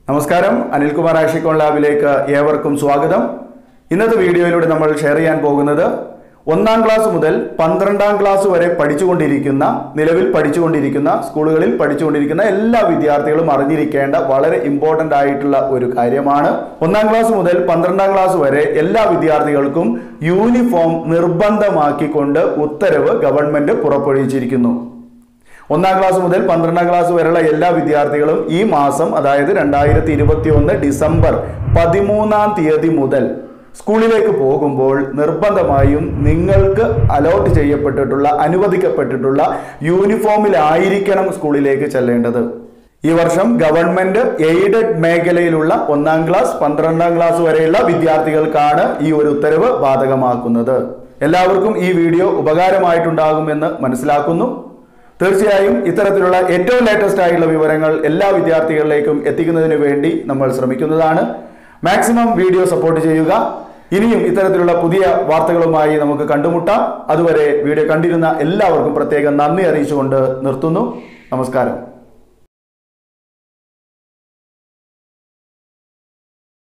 നമസ്കാരം അനിൽകുമാർ ആഷിക്കോൺ ലാബിലേക്ക് ഏവർക്കും സ്വാഗതം ഇന്നത്തെ വീഡിയോയിലൂടെ നമ്മൾ ഷെയർ ചെയ്യാൻ പോകുന്നത് ഒന്നാം ക്ലാസ് മുതൽ പന്ത്രണ്ടാം ക്ലാസ് വരെ പഠിച്ചുകൊണ്ടിരിക്കുന്ന നിലവിൽ പഠിച്ചുകൊണ്ടിരിക്കുന്ന സ്കൂളുകളിൽ പഠിച്ചുകൊണ്ടിരിക്കുന്ന എല്ലാ വിദ്യാർത്ഥികളും അറിഞ്ഞിരിക്കേണ്ട വളരെ ഇമ്പോർട്ടൻ്റ് ആയിട്ടുള്ള ഒരു കാര്യമാണ് ഒന്നാം ക്ലാസ് മുതൽ പന്ത്രണ്ടാം ക്ലാസ് വരെ എല്ലാ വിദ്യാർത്ഥികൾക്കും യൂണിഫോം നിർബന്ധമാക്കിക്കൊണ്ട് ഉത്തരവ് ഗവൺമെന്റ് പുറപ്പെടുവിച്ചിരിക്കുന്നു ഒന്നാം ക്ലാസ് മുതൽ പന്ത്രണ്ടാം ക്ലാസ് വരെയുള്ള എല്ലാ വിദ്യാർത്ഥികളും ഈ മാസം അതായത് രണ്ടായിരത്തി ഇരുപത്തി ഒന്ന് ഡിസംബർ പതിമൂന്നാം തീയതി മുതൽ സ്കൂളിലേക്ക് പോകുമ്പോൾ നിർബന്ധമായും നിങ്ങൾക്ക് അലോട്ട് ചെയ്യപ്പെട്ടിട്ടുള്ള അനുവദിക്കപ്പെട്ടിട്ടുള്ള യൂണിഫോമിലായിരിക്കണം സ്കൂളിലേക്ക് ചെല്ലേണ്ടത് ഈ വർഷം ഗവൺമെന്റ് എയ്ഡഡ് മേഖലയിലുള്ള ഒന്നാം ക്ലാസ് പന്ത്രണ്ടാം ക്ലാസ് വരെയുള്ള വിദ്യാർത്ഥികൾക്കാണ് ഈ ഒരു ഉത്തരവ് ബാധകമാക്കുന്നത് എല്ലാവർക്കും ഈ വീഡിയോ ഉപകാരമായിട്ടുണ്ടാകുമെന്ന് മനസ്സിലാക്കുന്നു തീർച്ചയായും ഇത്തരത്തിലുള്ള ഏറ്റവും ലേറ്റസ്റ്റ് ആയിട്ടുള്ള വിവരങ്ങൾ എല്ലാ വിദ്യാർത്ഥികളിലേക്കും എത്തിക്കുന്നതിന് വേണ്ടി നമ്മൾ ശ്രമിക്കുന്നതാണ് മാക്സിമം വീഡിയോ സപ്പോർട്ട് ചെയ്യുക ഇനിയും ഇത്തരത്തിലുള്ള പുതിയ വാർത്തകളുമായി നമുക്ക് കണ്ടുമുട്ടാം അതുവരെ വീഡിയോ കണ്ടിരുന്ന എല്ലാവർക്കും പ്രത്യേകം നന്ദി അറിയിച്ചുകൊണ്ട് നിർത്തുന്നു നമസ്കാരം